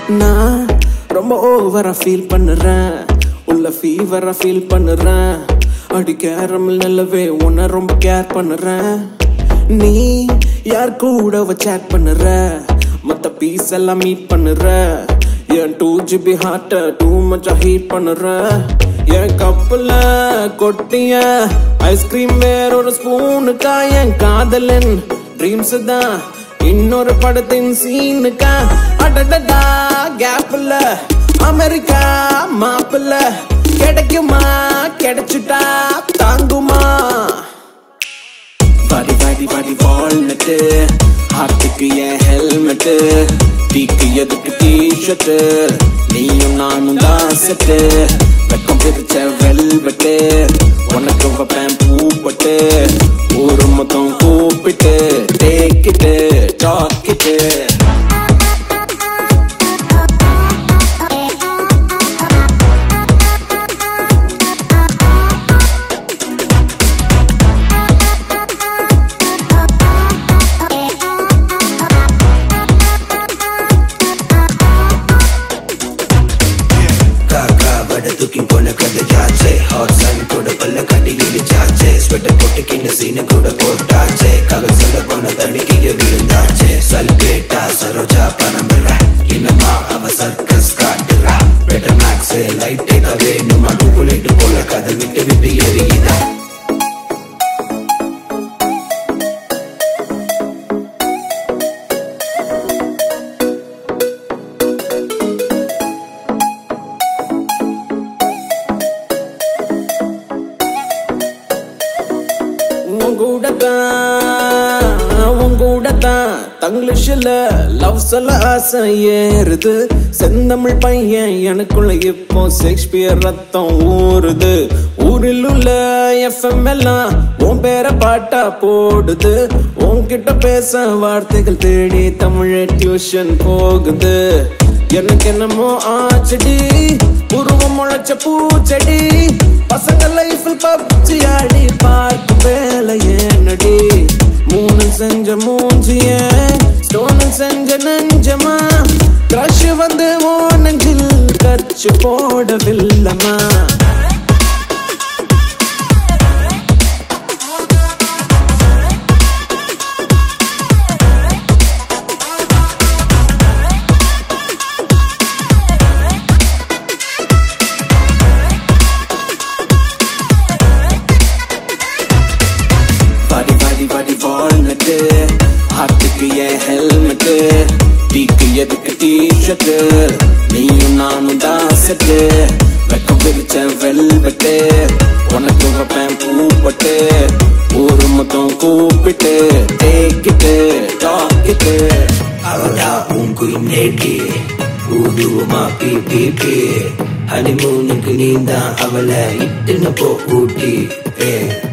நான் ரொம்ப ஓவரா ஃபீல் பண்ணுறேன் உள்ள ஃபீவரா ஃபீல் பண்ணுறேன் அடி கேரமல் நல்லவே உன்னை ரொம்ப கேர் பண்ணுறேன் நீ யார் கூட சேட் பண்ணுற மத்த பீஸ் எல்லாம் மீட் பண்ணுற என் டூ ஜிபி ஹார்ட்ட டூ மச்சா ஹீட் பண்ணுற என் கப்புல கொட்டிய ஐஸ்கிரீம் வேற ஒரு ஸ்பூனுக்கா என் காதலன் ட்ரீம்ஸ் தான் இன்னொரு படத்தின் சீனுக்கா அடடடா கேப்ல அமெரிக்கா மாப்பிள்ள கிடைக்குமா கிடைச்சுட்டா தாங்குமா பாடி பாடி பாடி வால்நட்டு ஹார்ட்டுக்கு என் ஹெல்மெட்டு டீக்கு எதுக்கு டிஷர்ட்டு நீயும் நானும் தான் செட்டு வெக்கம் பிரிச்ச வெல்வெட்டு உனக்கு வைப்பேன் பூப்பட்டு ஊரு மொத்தம் கூப்பிட்டு டேக்கிட்டு டாக்கிட்டு காக்கா வட தூக்கி போன கதை ஜாச்சே ஹாட் சன் கூட பல்ல கட்டி இடிச்சாச்சே ஸ்வெட்டர் போட்டு கிண்ண சீனு கூட போட்டாச்சே ககல் சொல்ல போன தடுக்கிய விழுந்தாச்சே சல்கேட்டா சரோஜா பரம்பரா இன்னமா அவ சர்க்கஸ் காட்டுறா பெட்டர் மேக்ஸ் லைட் வேணுமா டூக்குலேட்டு போல கதை விட்டு விட்டு எரியுதா உன் கூட தான் உன் கூட தான் தங்கிலீஷ்ல லவ் சொல்ல ஆசை ஏறுது செந்தமிழ் பையன் எனக்குள்ள இப்போ ஷேக்ஸ்பியர் ரத்தம் ஊறுது ஊரில் உள்ள எஃப்எம் எல்லாம் உன் பேரை பாட்டா போடுது உன்கிட்ட பேச வார்த்தைகள் தேடி தமிழ் டியூஷன் போகுது எனக்கு என்னமோ ஆச்சடி உருவம் முளைச்ச பூச்செடி பசங்க லைஃபில் பப்ஜி ஆடி பார்க்கும் வேலை ஏனடி மூணு செஞ்ச மூஞ்சிய ஸ்டோனு செஞ்ச நெஞ்சமா கிரஷ் வந்து ஓ நெஞ்சில் கச்சு போடவில்லமா பாடி பாடி பாடி வால்நட்டு ஹார்ட்டுக்கு என் ஹெல்மெட்டு டீக்கு எதுக்கு டிஷர்ட்டு நீயும் நானும் தான் செட்டு வெக்கம் பிரிச்ச வெல்வெட்டு உனக்கு வைப்பேன் பூப்பட்டு ஊரு மொத்தம் கூப்பிட்டு டேக்கிட்டு டாக்கிட்டு அவளா உன் குயின் நேட்டி ஊதுவமா பி பி பி ஹனிமூனுக்கு நீ தான் அவளை இட்டுன்னு போ ஊட்டி ஏ